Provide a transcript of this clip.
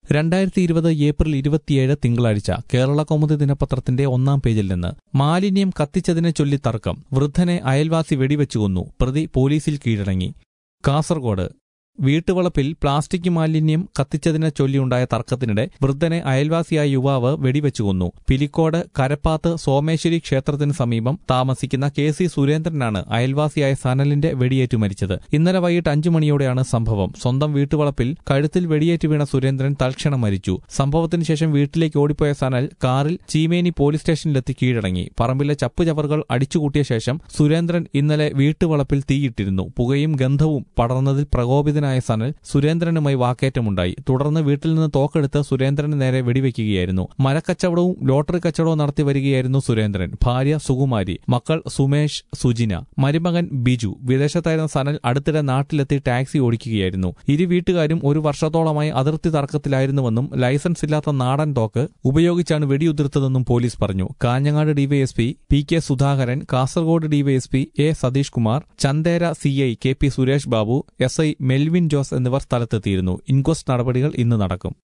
രണ്ടായിരത്തി ഇരുപത് ഏപ്രിൽ ഇരുപത്തിയേഴ് തിങ്കളാഴ്ച കേരള കൗമുദി ദിനപത്രത്തിന്റെ ഒന്നാം പേജിൽ നിന്ന് മാലിന്യം കത്തിച്ചതിനെ ചൊല്ലി തർക്കം വൃദ്ധനെ അയൽവാസി വെടിവെച്ചു കൊന്നു പ്രതി പോലീസിൽ കീഴടങ്ങി കാസർഗോഡ് വീട്ടുവളപ്പിൽ പ്ലാസ്റ്റിക് മാലിന്യം കത്തിച്ചതിനെ ചൊല്ലിയുണ്ടായ തർക്കത്തിനിടെ വൃദ്ധനെ അയൽവാസിയായ യുവാവ് വെടിവെച്ചു കൊന്നു പിലിക്കോട് കരപ്പാത്ത് സോമേശ്വരി ക്ഷേത്രത്തിന് സമീപം താമസിക്കുന്ന കെ സി സുരേന്ദ്രനാണ് അയൽവാസിയായ സനലിന്റെ വെടിയേറ്റു മരിച്ചത് ഇന്നലെ വൈകിട്ട് അഞ്ചു മണിയോടെയാണ് സംഭവം സ്വന്തം വീട്ടുവളപ്പിൽ കഴുത്തിൽ വെടിയേറ്റ് വീണ സുരേന്ദ്രൻ തൽക്ഷണം മരിച്ചു സംഭവത്തിന് ശേഷം വീട്ടിലേക്ക് ഓടിപ്പോയ സനൽ കാറിൽ ചീമേനി പോലീസ് സ്റ്റേഷനിലെത്തി കീഴടങ്ങി പറമ്പിലെ ചപ്പുചവറുകൾ അടിച്ചുകൂട്ടിയ ശേഷം സുരേന്ദ്രൻ ഇന്നലെ വീട്ടുവളപ്പിൽ തീയിട്ടിരുന്നു പുകയും ഗന്ധവും പടർന്നതിൽ പ്രകോപിതനായ സനൽ സുരേന്ദ്രനുമായി വാക്കേറ്റമുണ്ടായി തുടർന്ന് വീട്ടിൽ നിന്ന് തോക്കെടുത്ത് സുരേന്ദ്രന് നേരെ വെടിവെക്കുകയായിരുന്നു മരക്കച്ചവടവും ലോട്ടറി കച്ചവടവും നടത്തി വരികയായിരുന്നു സുരേന്ദ്രൻ ഭാര്യ സുകുമാരി മക്കൾ സുമേഷ് സുജിന മരുമകൻ ബിജു വിദേശത്തായിരുന്ന സനൽ അടുത്തിടെ നാട്ടിലെത്തി ടാക്സി ഓടിക്കുകയായിരുന്നു ഇരു വീട്ടുകാരും ഒരു വർഷത്തോളമായി അതിർത്തി തർക്കത്തിലായിരുന്നുവെന്നും ലൈസൻസ് ഇല്ലാത്ത നാടൻ തോക്ക് ഉപയോഗിച്ചാണ് വെടിയുതിർത്തതെന്നും പോലീസ് പറഞ്ഞു Kanhangad DYSP P K Sudhakaran Kasaragod DYSP A Satheesh Kumar Chandera CI K P Suresh Babu S I Melvin Jose എന്നിവർ സ്ഥലത്തെത്തിയിരുന്നു ഇൻക്വസ്റ്റ് നടപടികൾ ഇന്ന് നടക്കും